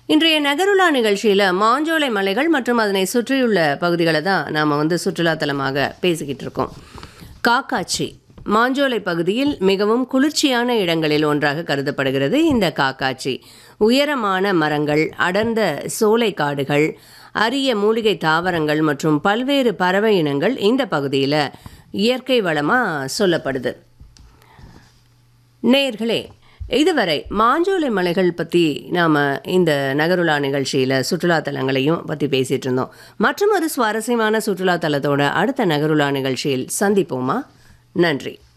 இன்றைய நகருலா நிகழ்ச்சியில் மாஞ்சோலை மலைகள் மற்றும் அதனை சுற்றியுள்ள பகுதிகளை தான் நாம் வந்து சுற்றுலாத்தலமாக பேசிக்கிட்டு இருக்கோம் காக்காட்சி மாஞ்சோலை பகுதியில் மிகவும் குளிர்ச்சியான இடங்களில் ஒன்றாக கருதப்படுகிறது இந்த காக்காட்சி உயரமான மரங்கள் அடர்ந்த சோலை காடுகள் அரிய மூலிகை தாவரங்கள் மற்றும் பல்வேறு பறவை இனங்கள் இந்த பகுதியில் இயற்கை வளமாக சொல்லப்படுது நேர்களே இதுவரை மாஞ்சோலை மலைகள் பற்றி நாம் இந்த நகருலா நிகழ்ச்சியில் சுற்றுலாத்தலங்களையும் பற்றி பேசிகிட்டு இருந்தோம் மற்றும் ஒரு சுவாரஸ்யமான சுற்றுலாத்தலத்தோட அடுத்த நகருலா நிகழ்ச்சியில் சந்திப்போமா நன்றி